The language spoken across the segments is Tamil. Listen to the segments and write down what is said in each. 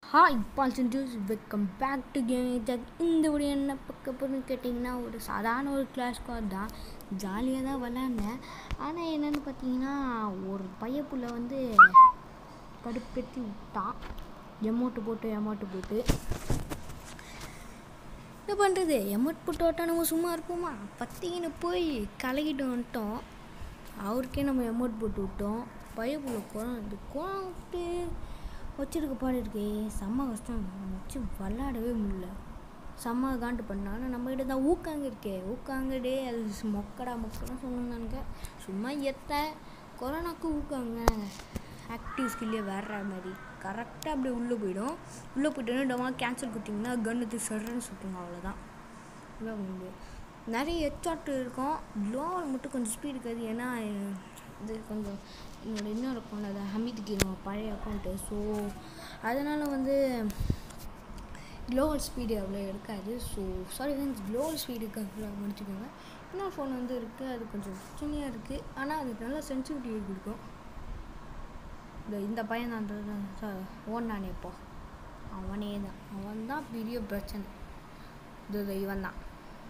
ஹாய் பால்ஸ் அண்ட் ஜூஸ் welcome back to game jug இந்த வீடியோ என்ன பார்க்க போகிறேன்னு கேட்டிங்கன்னா ஒரு சாதாரண ஒரு கிளாஸ் ஸ்குவாட் தான் ஜாலியாக தான் விளாண்டேன் ஆனால் என்னென்னு பார்த்தீங்கன்னா ஒரு பையப்புள்ள வந்து கடுப்பேற்றி விட்டான் எமௌண்ட்டு போட்டு எமௌண்ட்டு போட்டு என்ன பண்ணுறது எமௌண்ட் போட்டு விட்டா நம்ம சும்மா இருப்போமா பத்திங்கன்னு போய் கலக்கிட்டு வந்துட்டோம் அவருக்கே நம்ம எமௌண்ட் போட்டு விட்டோம் பையப்புள்ள குளம் இந்த குளம் விட்டு வச்சிருக்க பாடு இருக்கே செம்ம கஷ்டம் வச்சு விளாடவே முடியல செம்ம காண்டு பண்ணா ஆனால் நம்மகிட்ட தான் ஊக்காங்க இருக்கே ஊக்காங்கடே அது சு- மொக்கடா மொக்கடா சொன்னாங்க சும்மா எத்த கொரோனாக்கு ஊக்காங்க ஆக்டிவ் ஸ்கில்லே வேற மாதிரி கரெக்டாக அப்படியே உள்ளே போயிடும் உள்ளே போயிட்டோன்னா டமா கேன்சல் கொடுத்தீங்கன்னா கன்னுக்கு சர்ன்னு சுட்டுங்க அவ்வளோதான் இதான் உண்டு நிறைய ஹெட்ஷாட் இருக்கும் லோவில் மட்டும் கொஞ்சம் ஸ்பீடு இருக்காது ஏன்னா அஹ், இது கொஞ்சம் என்னோட இன்னொரு அக்கௌண்ட் அது ஹமீதுக்கு என்னோட பழைய அக்கௌண்ட்டு ஸோ அதனால் வந்து க்ளோவல் ஸ்பீடு அவ்வளோ எடுக்காது so sorry means global speed இருக்காது முடிச்சுக்கோங்க இன்னொரு ஃபோன் வந்து இருக்குது அது கொஞ்சம் பிரச்சனையாக இருக்குது ஆனால் அதுக்கு நல்ல சென்சிட்டிவிட்டி கொடுக்கும் இந்த இந்த பையன் தான் சார் ஓடினானே இப்போ அவனே தான் அவன் தான் பெரிய பிரச்சனை இது இது இவன் தான்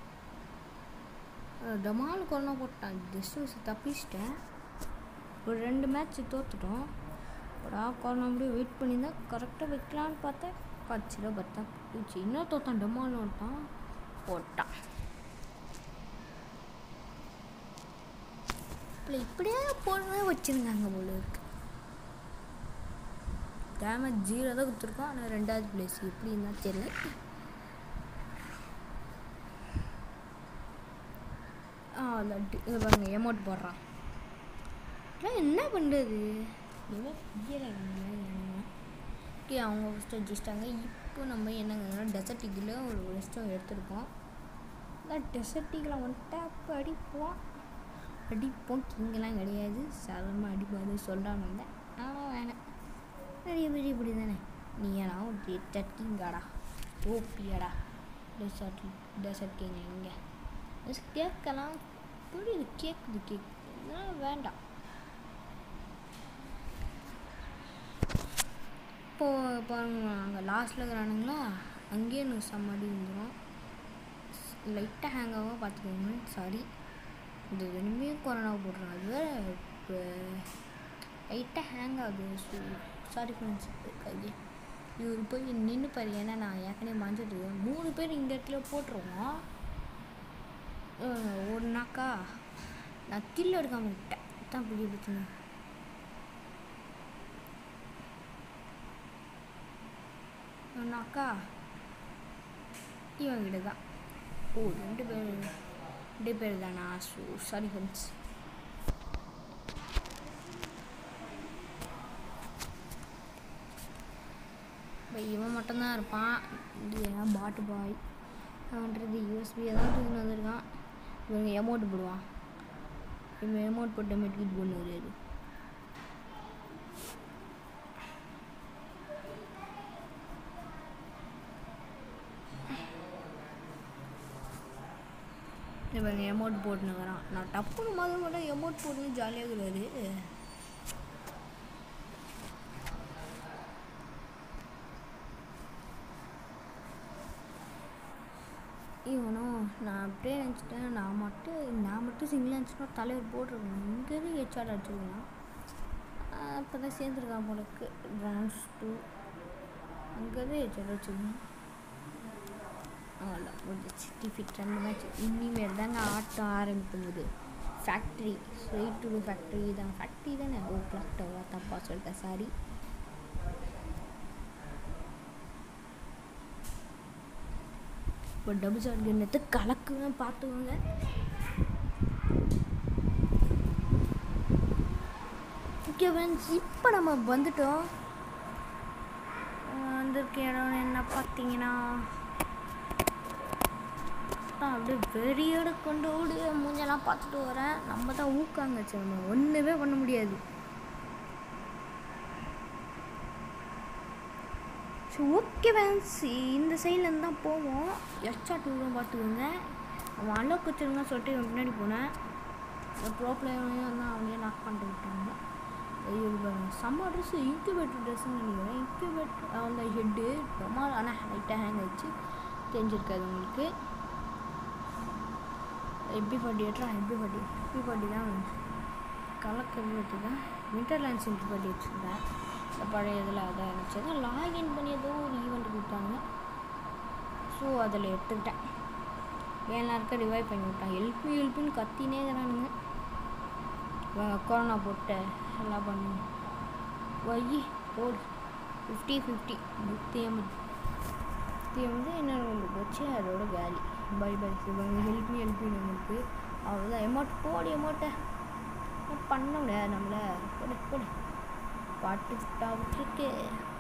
டமால் கொரோனா போட்டான் ஜஸ்ட் மிஸ் தப்பிச்சிட்டேன் ஒரு ரெண்டு மேட்ச் தோத்துட்டோம் ஒரு கொரோனா அப்படியே வெயிட் பண்ணி தான் கரெக்டாக வைக்கலான்னு பார்த்தேன் கட்சியில் பார்த்தா போச்சு இன்னும் தோத்தான் டமால் வந்துட்டான் போட்டான் இல்லை இப்படியே போடவே வச்சுருந்தாங்க போல இருக்கு டேமேஜ் ஜீரோ தான் கொடுத்துருக்கோம் ஆனால் ரெண்டாவது பிளேஸ் எப்படி இருந்தால் தெரியல ஆ லட்டு இதை பாருங்க எமௌண்ட் போடுறான் இதெல்லாம் என்ன பண்ணுறது ஓகே அவங்க ஃபஸ்ட்டு வச்சுட்டாங்க இப்போ நம்ம என்னங்கன்னா டெசர்ட் இக்கில் ஒரு ரெஸ்ட்டும் எடுத்திருக்கோம் இந்த டெசர்ட் இக்கில் வந்துட்டு அப்போ அடிப்போம் அடிப்போம் கிங்கெல்லாம் கிடையாது சாதாரணமாக அடிப்பாது சொல்கிறான் வந்தேன் ஆனால் வேணாம் நிறைய பேர் இப்படி தானே நீ ஏன்னா ஒரு டெசர்ட் கிங்காடா ஓப்பியாடா டெசர்ட் டெசர்ட் கிங் எங்கே கேட்கலாம் புரியுது கேட்குது கேக் இதெல்லாம் வேண்டாம் இப்போது பாருங்க அங்கே லாஸ்ட்டில் இருக்கிறானுங்களா அங்கேயே எனக்கு செம்ம அடி வந்துடும் லைட்டாக ஹேங் ஆகும் பார்த்துக்கோங்க சாரி இது ரெண்டுமே கொரோனா போடுறோம் அது வேற இப்போ லைட்டாக ஹேங் ஆகுது ஸோ சாரி ஃப்ரெண்ட்ஸ் கையே இவர் போய் நின்று பாரு ஏன்னா நான் ஏற்கனவே மஞ்சிட்டு மூணு பேர் இந்த இடத்துல போட்டுருவோம் ஒன்றாக்கா நான் கில் எடுக்காம விட்டேன் தான் பெரிய பிரச்சனை ஒன்றாக்கா இவன் கிட்ட தான் ஓ ரெண்டு பேர் ரெண்டு பேர் தானா ஸோ சாரி ஃப்ரெண்ட்ஸ் இப்போ இவன் மட்டும்தான் இருப்பான் இது ஏன் பாட்டு பாய் அவன்றது யூஎஸ்பி ஏதாவது தூக்கிட்டு வந்திருக்கான் இவங்க எமௌண்ட் போடுவான் இவன் எமௌண்ட் போட்ட மெட்கிட் பொண்ணு வருது இவங்க எமௌண்ட் போட்டுனுக்குறான் நான் டப்புன்னு முதல் மட்டும் எமௌண்ட் போட்டுன்னு ஜாலியாக இருக்கிறாரு இவனும் நான் அப்படியே நினச்சிட்டேன் நான் மட்டும் நான் மட்டும் சிங்கிளாக இருந்துச்சுன்னா தலைவர் போட்டிருக்கணும் இங்கேருந்து ஹெச்ஆர் அடிச்சிருக்கலாம் அப்போ தான் சேர்ந்துருக்கான் போலக்கு ரவுண்ட்ஸ் டூ அங்கேருந்து ஹெச்ஆர் அடிச்சிருக்கணும் அவ்வளோ முடிஞ்சிச்சு டிஃபிட் ரெண்டு மேட்ச் இனிமேல் தாங்க ஆட்டம் ஆரம்பிக்கும் போது ஃபேக்ட்ரி ஸ்ட்ரெயிட் டு ஃபேக்ட்ரி தான் ஃபேக்ட்ரி தானே ஓ கிளாக் டவர் தப்பாக சொல்லிட்டேன் சாரி இப்போ டபுள் ஷாட் கன் எடுத்து கலக்குவேன் பார்த்துக்கோங்க ஓகே ஃப்ரெண்ட்ஸ் இப்போ நம்ம வந்துட்டோம் வந்திருக்க இடம் என்ன பார்த்தீங்கன்னா நான் அப்படியே வெறியோட கொண்டு ஓடி மூஞ்செல்லாம் பார்த்துட்டு வரேன் நம்ம தான் ஊக்காங்க சரி நம்ம ஒன்றுமே பண்ண முடியாது ஸோ ஓகே வேன்ஸ் இந்த சைட்லேருந்து தான் போவோம் எக்ஸ்ட்ரா டூரும் பார்த்துக்கோங்க அவன் அலோக் வச்சிருங்க சொல்லிட்டு இவன் பின்னாடி போனேன் இந்த ப்ரோ பிளேயரையும் வந்து அவனையே லாக் பண்ணிட்டு விட்டாங்க இது பாருங்க செம்ம ட்ரெஸ்ஸு இன்குபேட்டர் ட்ரெஸ்ஸுன்னு நினைக்கிறேன் இன்குபேட்டர் அந்த ஹெட்டு ரொம்ப ஆனால் லைட்டாக ஹேங் ஆயிடுச்சு தெரிஞ்சிருக்காது உங்களுக்கு எப்படி ஃபார்ட்டி எட்ரா எப்படி ஃபார்ட்டி எப்படி ஃபார்ட்டி தான் கலக்கல் வச்சுருக்கேன் விண்டர்லேண்ட் இன்ட்டு ஃபார்ட்டி வச்சுருந்தேன் இந்த பழைய இதில் அதான் இருந்துச்சு லாகின் பண்ணி ஏதோ ஒரு ஈவெண்ட் கொடுத்தாங்க ஸோ அதில் எடுத்துக்கிட்டேன் எல்லாருக்கும் ரிவைவ் பண்ணி விட்டான் ஹெல்ப் ஹெல்ப்னு கத்தினே இருக்கிறானுங்க இவங்க கொரோனா போட்டு எல்லாம் பண்ணி வை போடு ஃபிஃப்டி ஃபிஃப்டி நூற்றி ஐம்பது நூற்றி ஐம்பது என்ன கொண்டு போச்சு அதோட காலி பை பை இவங்க ஹெல்ப் மீ ஹெல்ப் நம்மளுக்கு அவ்வளோதான் எமௌண்ட் போடு எமௌண்ட்டை பண்ண முடியாது நம்மளை போடு போடு பாட்டு விட்டா விட்டுருக்கு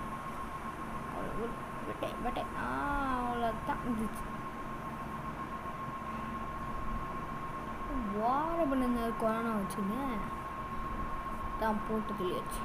விட்டேன் விட்டேன் ஆ அவ்வளோதான் இருந்துச்சு வார பண்ணுங்க கொரோனா வச்சுங்க தான் போட்டு கிளியாச்சு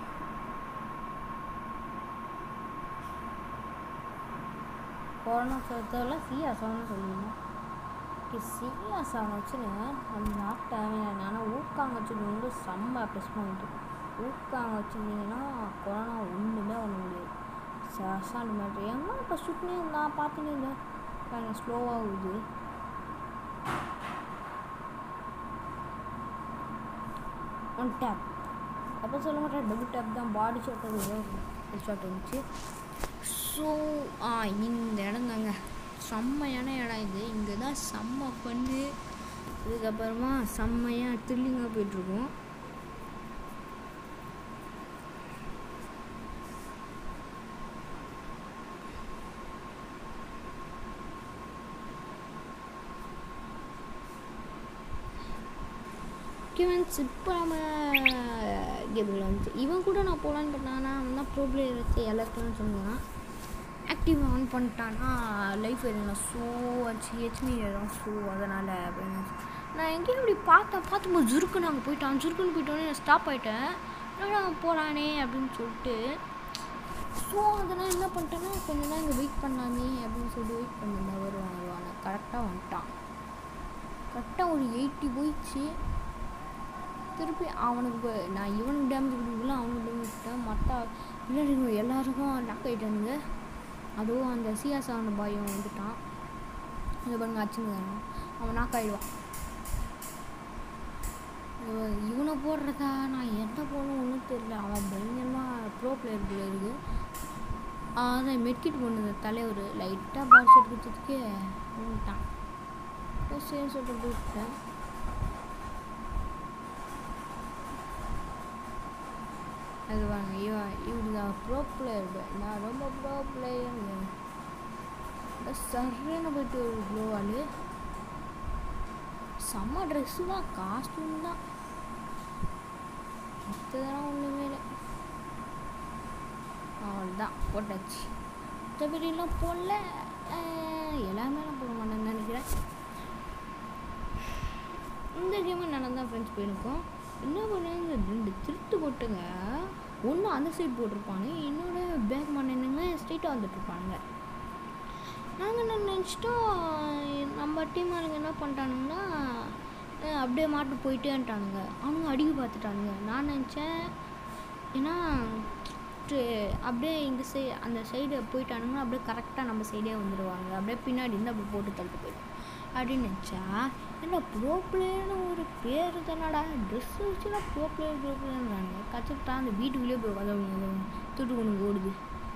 கொரோனா சொல்றதெல்லாம் சீரியஸானு சொல்லணும் சீரியஸாக வச்சுங்க அந்த நாட்டு தேவையான ஆனால் ஊக்காங்க வச்சுருந்து செம்ம ப்ளஸ் பாயிண்ட்டு ஊக்காங்க வச்சுருந்தீங்கன்னா கொரோனா ஒன்றுமே பண்ண முடியாது சசாண்டு மாதிரி ஏன்னா இப்போ சுட்டுனே நான் பார்த்துனே இருந்தேன் பாருங்க ஸ்லோவாகுது ஒன் டேப் அப்போ சொல்ல மாட்டேன் டபுள் டேப் தான் பாடி ஷாட் அது ஷாட் இருந்துச்சு ஸோ இந்த இடம் தாங்க செம்மையான இடம் இது இங்கே தான் செம்ம பண்ணு இதுக்கப்புறமா செம்மையாக த்ரில்லிங்காக போயிட்டுருக்கோம் டாக்குமெண்ட்ஸ் இப்போ நம்ம கேபிள் வந்துச்சு இவன் கூட நான் போகலான்னு பண்ணானா அவன் தான் ப்ரோ பிளேயர் வச்சு எல்லாத்துக்கும் சொன்னான் ஆக்டிவ் ஆன் பண்ணிட்டானா லைஃப் எதுனா ஸோ ஆச்சு ஹெச்மி ஏறும் ஸோ அதனால் அப்படின்னு நான் எங்கேயும் அப்படி பார்த்தேன் பார்த்தும்போது ஜுருக்குன்னு அங்கே போயிட்டான் ஜுருக்குன்னு போயிட்டோன்னே நான் ஸ்டாப் ஆகிட்டேன் என்னடா போகிறானே அப்படின்னு சொல்லிட்டு ஸோ அதனால் என்ன பண்ணிட்டேன்னா கொஞ்ச நேரம் இங்கே வெயிட் பண்ணாமே அப்படின்னு சொல்லி வெயிட் பண்ணியிருந்தேன் வருவான் வருவான் கரெக்டாக வந்துட்டான் கரெக்டாக ஒரு எயிட்டி போயிடுச்சு திருப்பி அவனுக்கு போய் நான் இவனுக்கு டேமேஜ் கொடுக்கல அவனுக்கு டேமேஜ் கொடுத்தேன் மற்ற இல்லை எல்லாருக்கும் லாக் ஆகிட்டானுங்க அதுவும் அந்த சியாசான பாயம் வந்துட்டான் இதை பாருங்க அச்சுன்னு அவன் நாக் ஆகிடுவான் இவனை போடுறதா நான் என்ன போடணும் ஒன்றும் தெரியல அவன் பயங்கரமாக ப்ரோ பிளேயர் போல இருக்கு அதான் மெட்கிட் பண்ணுது தலைவர் லைட்டாக பால் ஷர்ட் கொடுத்ததுக்கே வந்துட்டான் சரி சொல்லிட்டு விட்டேன் அது வாங்க இவன் இவரு தான் ப்ரோ பிளேயர் நான் ரொம்ப ப்ரோ பிளேயருங்க சரியான போயிட்டு ஒரு க்ளோவால் செம்ம ட்ரெஸ்ஸு தான் காஸ்ட்யூம் தான் மற்றதெல்லாம் ஒன்றுமே இல்லை அவ்வளோதான் போட்டாச்சு மற்றபடிலாம் போடல எல்லாமே நான் போட மாட்டேன்னு நினைக்கிறேன் இந்த கேமும் நல்லா தான் ஃப்ரெண்ட்ஸ் போயிருக்கோம் என்ன பண்ணுங்க ரெண்டு திருட்டு போட்டுங்க ஒன்று அந்த சைடு போட்டிருப்பாங்க இன்னொரு பேக் மண்ணுங்க ஸ்ட்ரெயிட்டாக வந்துட்டுருப்பாங்க நாங்கள் என்ன நினச்சிட்டோம் நம்ம டீம் ஆளுங்க என்ன பண்ணிட்டானுங்கன்னா அப்படியே மாட்டு போயிட்டேன்ட்டானுங்க அவனுங்க அடிக்க பார்த்துட்டானுங்க நான் நினச்சேன் ஏன்னா அப்படியே இந்த சை அந்த சைடு போயிட்டானுங்கன்னா அப்படியே கரெக்டாக நம்ம சைடே வந்துடுவாங்க அப்படியே பின்னாடி இருந்து அப்படியே போட்டு தள்ளிட்டு போயிடும் அப்படின்னு நினச்சா என்ன ப்ரோ பிளேயர்னு ஒரு பேர் தானடா ட்ரெஸ் வச்சுலாம் ப்ரோ பிளேயர் ப்ரோ பிளேயர்ன்றாங்க கற்றுக்கிட்டா அந்த வீட்டுக்குள்ளேயே போய் உதவுங்க துட்டு கொண்டு ஓடுது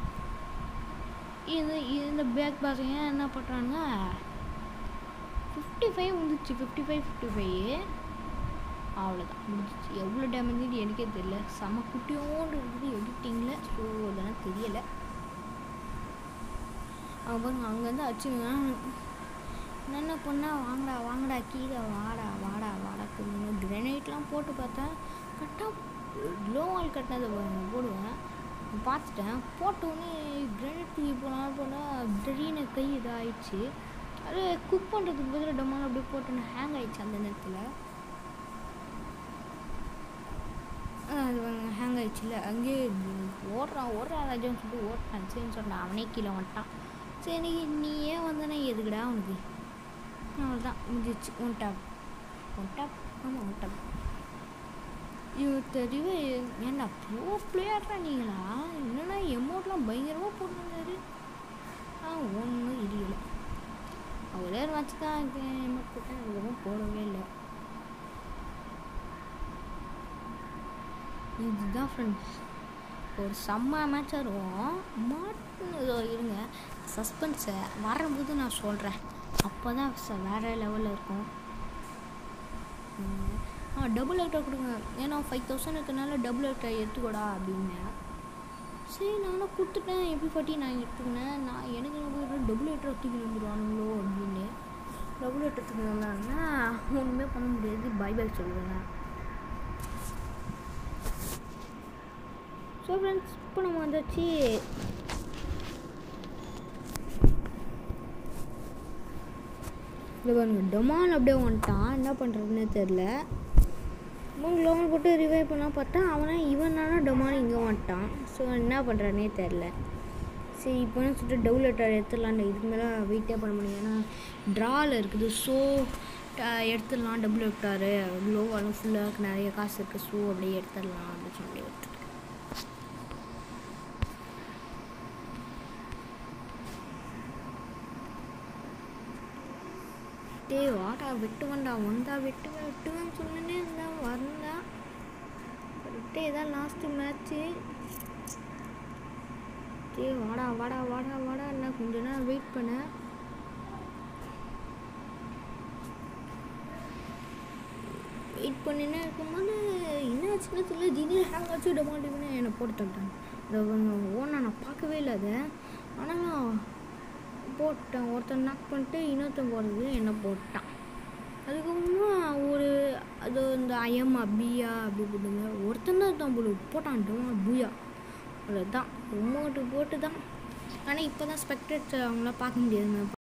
இது இந்த பேக் பசங்க என்ன பண்ணுறாங்க ஃபிஃப்டி ஃபைவ் வந்துச்சு ஃபிஃப்டி ஃபைவ் ஃபிஃப்டி ஃபைவ் அவ்வளோதான் முடிஞ்சிச்சு எவ்வளோ டேமேஜ் எனக்கே தெரியல செம குட்டியோடு இருக்குது எடிட்டிங்கில் ஸோ அதெல்லாம் தெரியலை அவங்க பாருங்க அங்கேருந்து அச்சுங்க என்ன பண்ணா வாங்கடா வாங்கடா கீழே வாடா வாடா வாடா கொஞ்சம் கிரனைட்லாம் போட்டு பார்த்தேன் கரெக்டாக க்ளோ வால் கட்டினதை போடுவேன் பார்த்துட்டேன் போட்டோடனே கிரனைட் தூக்கி போனால் போனால் திடீர்னு கை இதாகிடுச்சு அது குக் பண்ணுறதுக்கு பதில் டொமான அப்படியே போட்டோன்னு ஹேங் ஆயிடுச்சு அந்த நேரத்தில் அது ஹேங் ஆயிடுச்சுல அங்கேயே ஓடுறான் ஓடுறான் ராஜான்னு சொல்லிட்டு ஓடுறான் சரின்னு சொன்னான் அவனே கீழே வந்துட்டான் சரி நீ ஏன் வந்தனா எதுக்குடா அவனுக்கு அவ்வளோதான் முடிஞ்சிச்சு ஒன் டாப் ஒன் டாப் ஆமாம் ஒன் டாப் இவன் தெரியவே ஏன்டா ப்ரோ பிளேயர்டா நீங்களா என்னன்னா எமௌண்ட்லாம் பயங்கரமாக போட்டுருந்தாரு ஆ ஒன்றும் இடியலை ஒரே ஒரு மேட்ச் தான் எமௌண்ட் போட்டேன் அதுக்கப்புறம் போடவே இல்லை இதுதான் ஃப்ரெண்ட்ஸ் ஒரு செம்ம மேட்சாக இருக்கும் மாட்டுன்னு இதோ இருங்க சஸ்பென்ஸை வரும்போது நான் சொல்கிறேன் அப்போ தான் வேறு லெவலில் இருக்கும் ம், ஆ டபுள் ஆக்டர் கொடுங்க ஏன்னா ஃபைவ் தௌசண்ட் இருக்கனால டபுள் ஆக்டர் எடுத்துக்கோடா அப்படின்னேன் சரி நானும் கொடுத்துட்டேன் எப்படி பாட்டி நான் எடுத்துக்கினேன் நான் எனக்கு என்ன போயிடும் டபுள் ஆக்டர் தூக்கி வந்துடுவானுங்களோ அப்படின்னு டபுள் ஆக்டர் தூக்கி வந்தாங்கன்னா ஒன்றுமே பண்ண முடியாது பை பை சொல்லுவேன் ஸோ ஃப்ரெண்ட்ஸ் இப்போ நம்ம வந்தாச்சு இல்லை பாருங்க டொமான் அப்படியே வந்துட்டான் என்ன பண்ணுறதுன்னே தெரில மூணு லோன் போட்டு ரிவைவ் பண்ண பார்த்தா அவனே இவனால டொமான் இங்கே வந்துட்டான் ஸோ என்ன பண்ணுறானே தெரில சரி இப்போ என்ன சொல்லிட்டு டபுள் லெட்டர் எடுத்துடலான்னு இதுக்கு மேலே வெயிட்டே பண்ண முடியும் ஏன்னா ட்ராவில் இருக்குது ஸோ எடுத்துடலாம் டபுள் லெட்டாரு லோவாலும் ஃபுல்லாக நிறைய காசு இருக்குது ஸோ அப்படியே எடுத்துடலாம் அப்படின்னு சொல்லி எடுத்துட்டேன் டேய் வாடா வெட்டுவன்டா வந்தா வெட்டுவேன் வெட்டுவேன்னு சொன்னேனே இருந்தான் வந்தா கரெக்டே இதான் லாஸ்ட்டு மேட்ச்சு டேய் வாடா வாடா வாடா வாடா நான் கொஞ்ச நேரம் வெயிட் பண்ணேன் வெயிட் பண்ணினே இருக்கும்போது என்ன ஆச்சுன்னு தெரியல திடீர்னு ஹேங் ஆச்சு விட மாட்டேங்குன்னு என்னை போட்டு தட்டாங்க அதை ஓனா நான் பார்க்கவே இல்லை அதை ஆனால் போட்டேன் ஒருத்தன் நாக் பண்ணிட்டு இன்னொருத்தன் போடுறது என்ன போட்டான் அதுக்கப்புறமா ஒரு அது இந்த ஐஎம் அபியா அப்படி போட்டுங்க ஒருத்தன் தான் தான் போல போட்டான் டோமா பூயா அவ்வளோதான் உம்மோட்டு போட்டு தான் ஆனால் இப்போ தான் ஸ்பெக்டேட் அவங்களாம் பார்க்க முடியாது